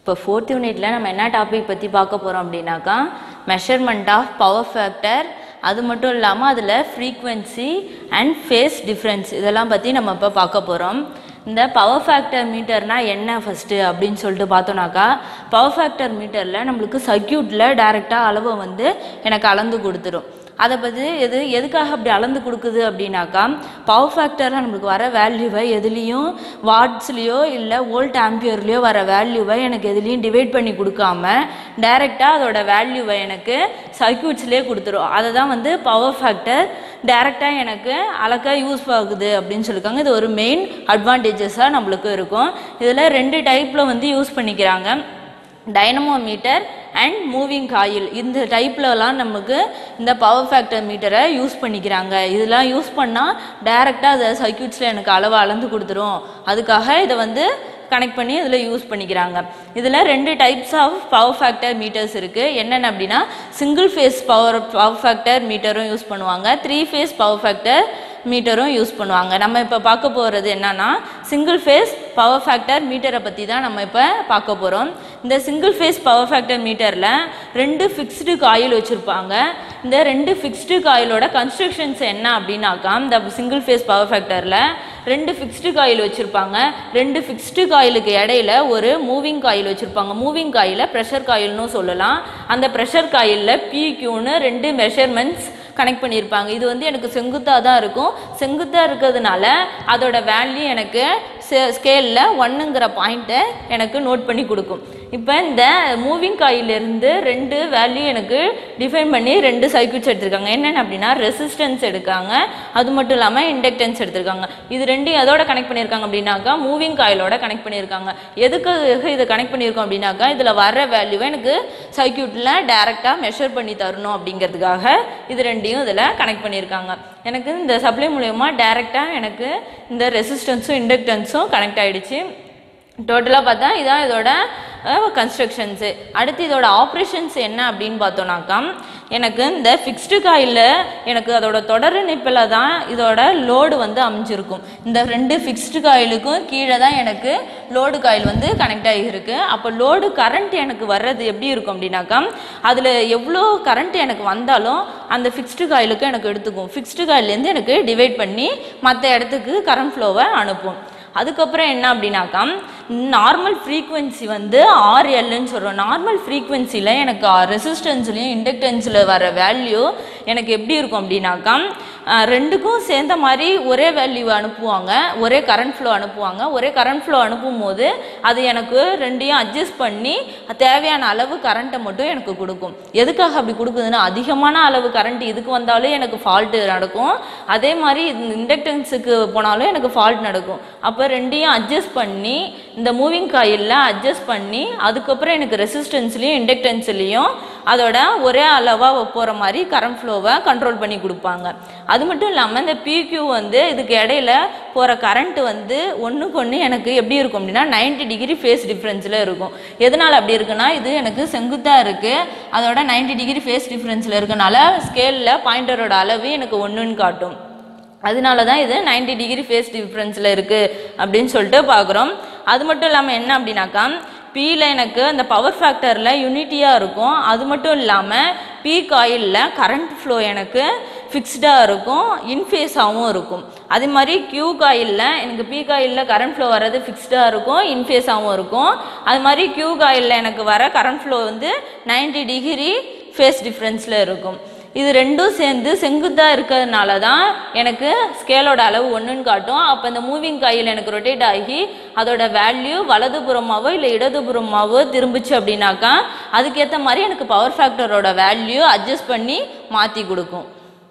இப்போ ஃபோர்த் யூனிட்டில் நம்ம என்ன டாபிக் பற்றி பார்க்க போகிறோம் அப்படின்னாக்கா மெஷர்மெண்ட் ஆஃப் பவர் ஃபேக்டர் அது மட்டும் இல்லாமல் அதில் ஃப்ரீக்வன்சி அண்ட் ஃபேஸ் டிஃப்ரென்ஸ் இதெல்லாம் பற்றி நம்ம இப்போ பார்க்க போகிறோம் இந்த பவர் ஃபேக்டர் மீட்டர்னால் என்ன ஃபஸ்ட்டு அப்படின்னு சொல்லிட்டு பார்த்தோன்னாக்கா பவர் ஃபேக்டர் மீட்டரில் நம்மளுக்கு சர்க்கியூட்டில் டைரெக்டாக அளவை வந்து எனக்கு அளந்து கொடுத்துரும் அதை பற்றி எது எதுக்காக அப்படி அளந்து கொடுக்குது அப்படின்னாக்கா பவர் ஃபேக்டரில் நம்மளுக்கு வர வேல்யூவை எதுலேயும் வாட்ஸ்லேயோ இல்லை வோல்ட் ஆம்பியர்லேயோ வர வேல்யூவை எனக்கு எதுலேயும் டிவைட் பண்ணி கொடுக்காம டைரெக்டாக அதோட வேல்யூவை எனக்கு சர்க்கியூட்ஸ்லேயே கொடுத்துரும் அதை தான் வந்து பவர் ஃபேக்டர் டைரெக்டாக எனக்கு அளக்க யூஸ் ஆகுது அப்படின்னு சொல்லியிருக்காங்க இது ஒரு மெயின் அட்வான்டேஜஸாக நம்மளுக்கு இருக்கும் இதில் ரெண்டு டைப்பில் வந்து யூஸ் பண்ணிக்கிறாங்க டைனமோமீட்டர் அண்ட் மூவிங் காயில் இந்த டைப்லலாம் நமக்கு இந்த பவர் ஃபேக்டர் மீட்டரை யூஸ் பண்ணிக்கிறாங்க இதெல்லாம் யூஸ் பண்ணால் டைரெக்டாக அதை சர்க்கியூட்ஸில் எனக்கு அளவு அளந்து கொடுத்துரும் அதுக்காக இதை வந்து கனெக்ட் பண்ணி இதில் யூஸ் பண்ணிக்கிறாங்க இதில் ரெண்டு types of power factor meters இருக்குது என்னென்ன அப்படின்னா single phase power power factor மீட்டரும் யூஸ் பண்ணுவாங்க த்ரீ ஃபேஸ் பவர் ஃபேக்டர் மீட்டரும் யூஸ் பண்ணுவாங்க நம்ம இப்போ பார்க்க போகிறது என்னன்னா சிங்கிள் ஃபேஸ் பவர் ஃபேக்டர் மீட்டரை பற்றி தான் நம்ம இப்போ பார்க்க போகிறோம் இந்த சிங்கிள் ஃபேஸ் பவர் ஃபேக்டர் மீட்டரில் ரெண்டு ஃபிக்ஸ்டு காயில் வச்சுருப்பாங்க இந்த ரெண்டு ஃபிக்ஸ்டு காயிலோட கன்ஸ்ட்ரக்ஷன்ஸ் என்ன அப்படின்னாக்கா இந்த சிங்கிள் ஃபேஸ் பவர் ஃபேக்டரில் ரெண்டு ஃபிக்ஸ்டு காயில் வச்சுருப்பாங்க ரெண்டு ஃபிக்ஸ்டு காயிலுக்கு இடையில ஒரு மூவிங் காயில் வச்சுருப்பாங்க மூவிங் காயில ப்ரெஷர் காயில்னு சொல்லலாம் அந்த ப்ரெஷர் காயிலில் பிக்யூன்னு ரெண்டு மெஷர்மெண்ட்ஸ் கனெக்ட் பண்ணியிருப்பாங்க இது வந்து எனக்கு செங்குத்தாக தான் இருக்கும் செங்குத்தாக இருக்கிறதுனால அதோட வேல்யூ எனக்கு ஸ்கேலில் ஒன்றுங்கிற பாயிண்ட்டை எனக்கு நோட் பண்ணி கொடுக்கும் இப்போ இந்த மூவிங் காயிலிருந்து ரெண்டு வேல்யூ எனக்கு டிஃபைன் பண்ணி ரெண்டு சர்க்கியூட்ஸ் எடுத்திருக்காங்க என்னென்ன அப்படின்னா ரெசிஸ்டன்ஸ் எடுக்காங்க அது மட்டும் இல்லாமல் இண்டக்டன்ஸ் எடுத்திருக்காங்க இது ரெண்டையும் எதோட கனெக்ட் பண்ணியிருக்காங்க அப்படின்னாக்கா மூவிங் காயிலோட கனெக்ட் பண்ணியிருக்காங்க எதுக்கு இதை கனெக்ட் பண்ணியிருக்கோம் அப்படின்னாக்கா இதில் வர வேல்யூவை எனக்கு சர்க்கியூட்டில் டேரெக்டாக மெஷர் பண்ணி தரணும் அப்படிங்கிறதுக்காக இது ரெண்டையும் இதில் கனெக்ட் பண்ணியிருக்காங்க எனக்கு இந்த சப்ளை மூலயமா டேரெக்டாக எனக்கு இந்த ரெசிஸ்டன்ஸும் இண்டக்டன்ஸும் கனெக்ட் ஆகிடுச்சு டோட்டலாக பார்த்தா இதான் இதோட கன்ஸ்ட்ரக்ஷன்ஸு அடுத்து இதோட ஆப்ரேஷன்ஸ் என்ன அப்படின்னு பார்த்தோன்னாக்கா எனக்கு இந்த ஃபிக்ஸ்டு காயில் எனக்கு அதோட தொடர் இணைப்பில் தான் இதோட லோடு வந்து அமைஞ்சிருக்கும் இந்த ரெண்டு ஃபிக்ஸ்டு காயிலுக்கும் கீழே தான் எனக்கு லோடு காயில் வந்து கனெக்ட் ஆகியிருக்கு அப்போ லோடு கரண்ட் எனக்கு வர்றது எப்படி இருக்கும் அப்படின்னாக்கா அதில் எவ்வளோ கரண்ட் எனக்கு வந்தாலும் அந்த ஃபிக்ஸ்டு காயிலுக்கு எனக்கு எடுத்துக்கும் ஃபிக்ஸ்டு காயிலேருந்து எனக்கு டிவைட் பண்ணி மற்ற இடத்துக்கு கரண்ட் ஃப்ளோவை அனுப்பும் அதுக்கப்புறம் என்ன அப்படின்னாக்கா நார்மல் ஃப்ரீக்குவென்சி வந்து ஆர்எல்னு சொல்கிறோம் நார்மல் ஃப்ரீக்குவென்சியில் எனக்கு ரெசிஸ்டன்ஸ்லேயும் இண்டக்டன்ஸில் வர வேல்யூ எனக்கு எப்படி இருக்கும் அப்படின்னாக்கா ரெண்டுக்கும் சேர்ந்த மாதிரி ஒரே வேல்யூ அனுப்புவாங்க ஒரே கரண்ட் ஃப்ளோ அனுப்புவாங்க ஒரே கரண்ட் ஃப்ளோ அனுப்பும் போது அது எனக்கு ரெண்டையும் அட்ஜஸ்ட் பண்ணி தேவையான அளவு கரண்ட்டை மட்டும் எனக்கு கொடுக்கும் எதுக்காக அப்படி கொடுக்குதுன்னா அதிகமான அளவு கரண்ட் இதுக்கு வந்தாலும் எனக்கு ஃபால்ட்டு நடக்கும் அதே மாதிரி இண்டக்டன்ஸுக்கு போனாலும் எனக்கு ஃபால்ட் நடக்கும் அப்போ ரெண்டையும் அட்ஜஸ்ட் பண்ணி இந்த மூவிங் காயிலில் அட்ஜஸ்ட் பண்ணி அதுக்கப்புறம் எனக்கு ரெசிஸ்டன்ஸ்லேயும் இண்டக்டன்ஸ்லேயும் அதோட ஒரே அளவாக போகிற மாதிரி கரண்ட் ஃப்ளோவை கண்ட்ரோல் பண்ணி கொடுப்பாங்க அது மட்டும் இல்லாமல் இந்த பிக்யூ வந்து இதுக்கு இடையில போகிற கரண்ட் வந்து ஒன்றுக்கு ஒன்று எனக்கு எப்படி இருக்கும் அப்படின்னா நைன்டி டிகிரி ஃபேஸ் டிஃப்ரென்ஸில் இருக்கும் எதனால் அப்படி இருக்குன்னா இது எனக்கு செங்குத்தாக இருக்குது அதோட நைன்டி டிகிரி ஃபேஸ் டிஃப்ரென்ஸில் இருக்கனால ஸ்கேலில் பாயிண்டரோட அளவு எனக்கு ஒன்றுன்னு காட்டும் அதனால தான் இது நைன்டி டிகிரி ஃபேஸ் டிஃப்ரென்ஸில் இருக்குது அப்படின்னு சொல்லிட்டு பார்க்குறோம் அது மட்டும் இல்லாமல் என்ன அப்படின்னாக்கா பியில் எனக்கு அந்த பவர் ஃபேக்டரில் யூனிட்டியாக இருக்கும் அது மட்டும் இல்லாமல் பி காயிலில் கரண்ட் ஃப்ளோ எனக்கு ஃபிக்ஸ்டாக இருக்கும் இன்ஃபேஸாகவும் இருக்கும் அதே மாதிரி கியூ காயிலில் எனக்கு பி காயிலில் கரண்ட் ஃப்ளோ வர்றது ஃபிக்ஸ்டாக இருக்கும் இன்ஃபேஸாகவும் இருக்கும் அது மாதிரி கியூ காயிலில் எனக்கு வர கரண்ட் ஃப்ளோ வந்து நைன்டி டிகிரி ஃபேஸ் டிஃப்ரென்ஸில் இருக்கும் இது ரெண்டும் சேர்ந்து செங்குத்தாக இருக்கிறதுனால தான் எனக்கு ஸ்கேலோட அளவு ஒன்றுன்னு காட்டும் அப்போ இந்த மூவிங் காயில் எனக்கு ரொட்டேட் ஆகி அதோட வேல்யூ வலதுபுறமாவோ இல்லை இடதுபுறமாவோ திரும்பிச்சு அப்படின்னாக்கா அதுக்கேற்ற மாதிரி எனக்கு பவர் ஃபேக்டரோட வேல்யூ அட்ஜஸ்ட் பண்ணி மாற்றி கொடுக்கும்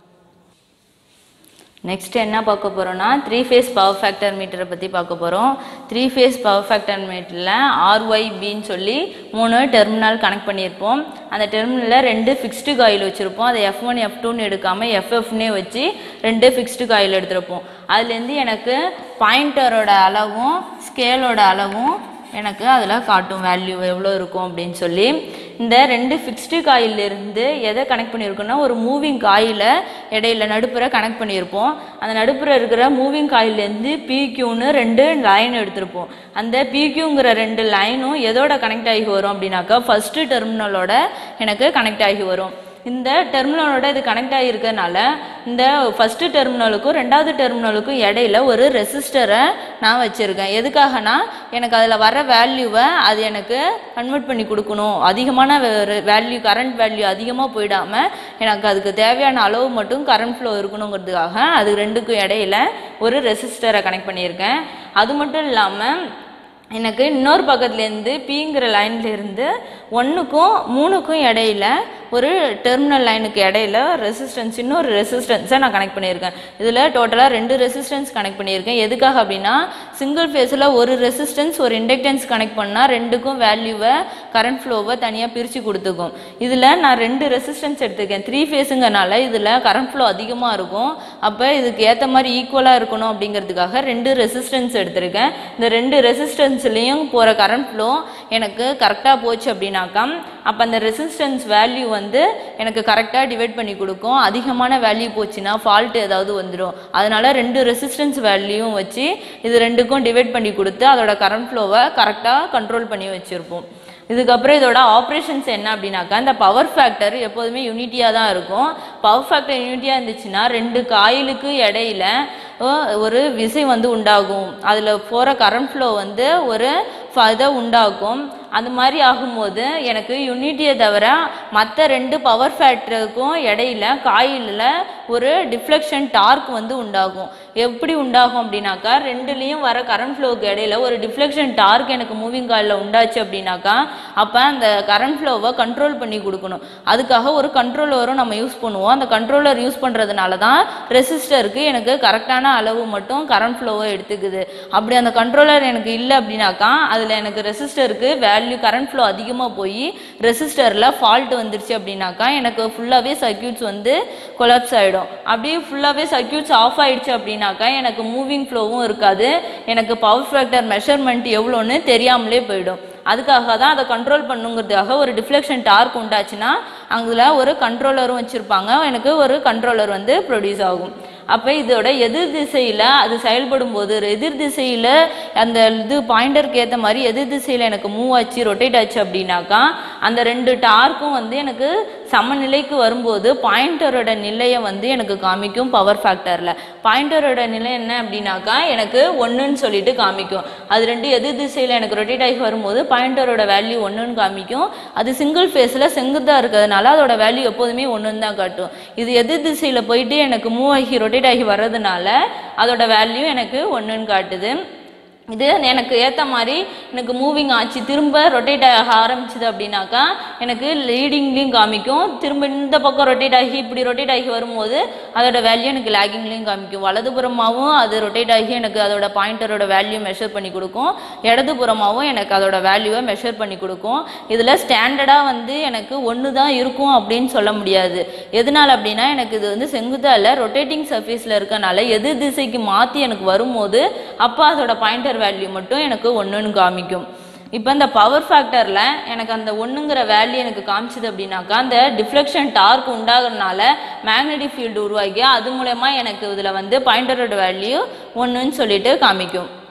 நெக்ஸ்ட் என்ன பார்க்க போகிறோம்னா த்ரீ ஃபேஸ் பவர் ஃபேக்டர் மீட்டரை பற்றி பார்க்க போகிறோம் த்ரீ ஃபேஸ் பவர் ஃபேக்டர் மீட்டரில் ஆர்ஒய்பின்னு சொல்லி மூணு டெர்மினல் கனெக்ட் பண்ணியிருப்போம் அந்த டெர்மினலில் ரெண்டு ஃபிக்ஸ்டு காயில் வச்சுருப்போம் அதை எஃப் ஒன் எஃப் டூன்னு எடுக்காமல் எஃப்எஃப்னே வச்சு ரெண்டு ஃபிக்ஸ்டு காயில் எடுத்திருப்போம் அதுலேருந்து எனக்கு பாயிண்டரோட அளவும் ஸ்கேலோட அளவும் எனக்கு அதில் காட்டும் வேல்யூ எவ்வளோ இருக்கும் அப்படின்னு சொல்லி இந்த ரெண்டு ஃபிக்ஸ்டு காயிலிருந்து எதை கனெக்ட் பண்ணியிருக்கோம்னா ஒரு மூவிங் காயிலை இடையில நடுப்புற கனெக்ட் பண்ணியிருப்போம் அந்த நடுப்புற இருக்கிற மூவிங் காயிலேருந்து பிக்யூன்னு ரெண்டு லைன் எடுத்திருப்போம் அந்த பிக்யூங்கிற ரெண்டு லைனும் எதோட கனெக்ட் ஆகி வரும் அப்படின்னாக்கா ஃபஸ்ட்டு டெர்மினலோட எனக்கு கனெக்ட் ஆகி வரும் இந்த டெர்மினலோட இது கனெக்ட் ஆகியிருக்கனால இந்த ஃபஸ்ட்டு டெர்மினலுக்கும் ரெண்டாவது டெர்மினலுக்கும் இடையில ஒரு ரெசிஸ்டரை நான் வச்சுருக்கேன் எதுக்காகனா எனக்கு அதில் வர வேல்யூவை அது எனக்கு கன்வெர்ட் பண்ணி கொடுக்கணும் அதிகமான வேல்யூ கரண்ட் வேல்யூ அதிகமாக போயிடாமல் எனக்கு அதுக்கு தேவையான அளவு மட்டும் கரண்ட் ஃப்ளோ இருக்கணுங்கிறதுக்காக அது ரெண்டுக்கும் இடையில ஒரு ரெசிஸ்டரை கனெக்ட் பண்ணியிருக்கேன் அது மட்டும் இல்லாமல் எனக்கு இன்னொரு பக்கத்துலேருந்து பிங்கிற லைன்லேருந்து ஒன்றுக்கும் மூணுக்கும் இடையில ஒரு டெர்மினல் லைனுக்கு இடையில ரெசிஸ்டன்ஸ் இன்னொரு ரெசிஸ்டன்ஸை நான் கனெக்ட் பண்ணியிருக்கேன் இதில் டோட்டலாக ரெண்டு ரெசிஸ்டன்ஸ் கனெக்ட் பண்ணியிருக்கேன் எதுக்காக அப்படின்னா சிங்கிள் ஃபேஸில் ஒரு ரெசிஸ்டன்ஸ் ஒரு இண்டக்டன்ஸ் கனெக்ட் பண்ணால் ரெண்டுக்கும் வேல்யூவை கரண்ட் ஃப்ளோவை தனியாக பிரித்து கொடுத்துக்கும் இதில் நான் ரெண்டு ரெசிஸ்டன்ஸ் எடுத்திருக்கேன் த்ரீ ஃபேஸுங்கனால இதில் கரண்ட் ஃப்ளோ அதிகமாக இருக்கும் அப்போ இதுக்கு ஏற்ற மாதிரி ஈக்குவலாக இருக்கணும் அப்படிங்கிறதுக்காக ரெண்டு ரெசிஸ்டன்ஸ் எடுத்திருக்கேன் இந்த ரெண்டு ரெசிஸ்டன்ஸ்லேயும் போகிற கரண்ட் ஃப்ளோ எனக்கு கரெக்டாக போச்சு அப்படின்னாக்கா அப்போ அந்த ரெசிஸ்டன்ஸ் வேல்யூ வந்து எனக்கு கரெக்டாக டிவைட் பண்ணி கொடுக்கும் அதிகமான வேல்யூ போச்சுன்னா ஃபால்ட் ஏதாவது வந்துடும் அதனால ரெண்டு ரெசிஸ்டன்ஸ் வேல்யூவும் வச்சு இது ரெண்டுக்கும் டிவைட் பண்ணி கொடுத்து அதோட கரண்ட் ஃப்ளோவை கரெக்டாக கண்ட்ரோல் பண்ணி வச்சுருப்போம் இதுக்கப்புறம் இதோட ஆப்ரேஷன்ஸ் என்ன அப்படின்னாக்கா இந்த பவர் ஃபேக்டர் எப்போதுமே யூனிட்டியாக தான் இருக்கும் பவர் ஃபேக்டர் யூனிட்டியாக இருந்துச்சுன்னா ரெண்டு காயிலுக்கு இடையில அஹ், ஒரு விசை வந்து உண்டாகும் அதில் போகிற கரண்ட் ஃப்ளோ வந்து ஒரு ஃப- இதை உண்டாக்கும் அது மாதிரி ஆகும்போது எனக்கு யூனிட்டியை தவிர மற்ற ரெண்டு பவர் ஃபேக்டருக்கும் இடையில காயிலில் ஒரு டிஃப்ளெக்ஷன் டார்க் வந்து உண்டாகும் எப்படி உண்டாகும் அப்படின்னாக்கா ரெண்டுலேயும் வர கரண்ட் ஃப்ளோவுக்கு இடையில ஒரு டிஃப்ளெக்ஷன் டார்க் எனக்கு மூவிங் காலில் உண்டாச்சு அப்படின்னாக்கா அப்போ அந்த கரண்ட் ஃப்ளோவை கண்ட்ரோல் பண்ணி கொடுக்கணும் அதுக்காக ஒரு கண்ட்ரோலரும் நம்ம யூஸ் பண்ணுவோம் அந்த கண்ட்ரோலர் யூஸ் பண்ணுறதுனால தான் ரெசிஸ்டருக்கு எனக்கு கரெக்டான அளவு மட்டும் கரண்ட் ஃப்ளோவை எடுத்துக்குது அப்படி அந்த கண்ட்ரோலர் எனக்கு இல்லை அப்படின்னாக்கா அதில் எனக்கு ரெசிஸ்டருக்கு வேல்யூ கரண்ட் ஃப்ளோ அதிகமாக போய் ரெசிஸ்டரில் ஃபால்ட் வந்துருச்சு அப்படின்னாக்கா எனக்கு ஃபுல்லாகவே சர்க்யூட்ஸ் வந்து கொலாப்ஸ் ஆகிடும் அப்படியே ஃபுல்லாகவே சர்க்யூட்ஸ் ஆஃப் ஆயிடுச்சு அப்படின்னாக்கா எனக்கு மூவிங் ஃப்ளோவும் இருக்காது எனக்கு பவர் ஃபேக்டர் மெஷர்மெண்ட் எவ்வளோன்னு தெரியாமலே போயிடும் அதுக்காக தான் அதை கண்ட்ரோல் பண்ணுங்கிறதுக்காக ஒரு டிஃப்ளெக்ஷன் டார்க் உண்டாச்சுன்னா அங்கே ஒரு கண்ட்ரோலரும் வச்சுருப்பாங்க எனக்கு ஒரு கண்ட்ரோலர் வந்து ப்ரொடியூஸ் ஆகும் அப்போ இதோட எதிர் திசையில் அது செயல்படும் போது எதிர் திசையில் அந்த இது பாயிண்டருக்கு ஏற்ற மாதிரி எதிர் திசையில் எனக்கு மூவ் ஆச்சு ரொட்டேட் ஆச்சு அப்படின்னாக்கா அந்த ரெண்டு டார்க்கும் வந்து எனக்கு சமநிலைக்கு வரும்போது பாயிண்டரோட நிலையை வந்து எனக்கு காமிக்கும் பவர் ஃபேக்டரில் பாயிண்டரோட நிலை என்ன அப்படின்னாக்கா எனக்கு ஒன்றுன்னு சொல்லிட்டு காமிக்கும் அது ரெண்டு எதிர் திசையில் எனக்கு ரொட்டேட் ஆகி வரும்போது பாயிண்டரோட வேல்யூ ஒன்றுன்னு காமிக்கும் அது சிங்கிள் ஃபேஸில் செங்குத்தாக இருக்கிறதுனால அதோட வேல்யூ எப்போதுமே ஒன்றுன்னு தான் காட்டும் இது எதிர் திசையில் போயிட்டு எனக்கு மூவ் ஆகி ரொட்டேட் ஆகி வர்றதுனால அதோட வேல்யூ எனக்கு ஒன்றுன்னு காட்டுது இது எனக்கு ஏற்ற மாதிரி எனக்கு மூவிங் ஆச்சு திரும்ப ரொட்டேட் ஆக ஆரம்பிச்சுது அப்படின்னாக்கா எனக்கு லீடிங்லேயும் காமிக்கும் திரும்ப இந்த பக்கம் ரொட்டேட் ஆகி இப்படி ரொட்டேட் ஆகி வரும்போது அதோட வேல்யூ எனக்கு லேகிங்லேயும் காமிக்கும் வலதுபுறமாகவும் அது ரொட்டேட் ஆகி எனக்கு அதோட பாயிண்டரோட வேல்யூ மெஷர் பண்ணி கொடுக்கும் இடதுபுறமாகவும் எனக்கு அதோட வேல்யூவை மெஷர் பண்ணி கொடுக்கும் இதில் ஸ்டாண்டர்டாக வந்து எனக்கு ஒன்று தான் இருக்கும் அப்படின்னு சொல்ல முடியாது எதனால் அப்படின்னா எனக்கு இது வந்து செங்குத்தால ரொட்டேட்டிங் சர்ஃபேஸில் இருக்கனால எதிர் திசைக்கு மாற்றி எனக்கு வரும்போது அப்போ அதோட பாயிண்டர் வேல்யூ மட்டும் எனக்கு ஒன்றுன்னு காமிக்கும் இப்போ இந்த பவர் ஃபேக்டரில் எனக்கு அந்த ஒன்றுங்கிற வேல்யூ எனக்கு காமிச்சது அப்படின்னாக்கா அந்த டிஃப்ளெக்ஷன் டார்க் உண்டாகிறதுனால மேக்னெட்டிக் ஃபீல்டு உருவாக்கி அது மூலயமா எனக்கு இதில் வந்து பாயிண்டரோட வேல்யூ ஒன்றுன்னு சொல்லிட்டு காமிக்கும்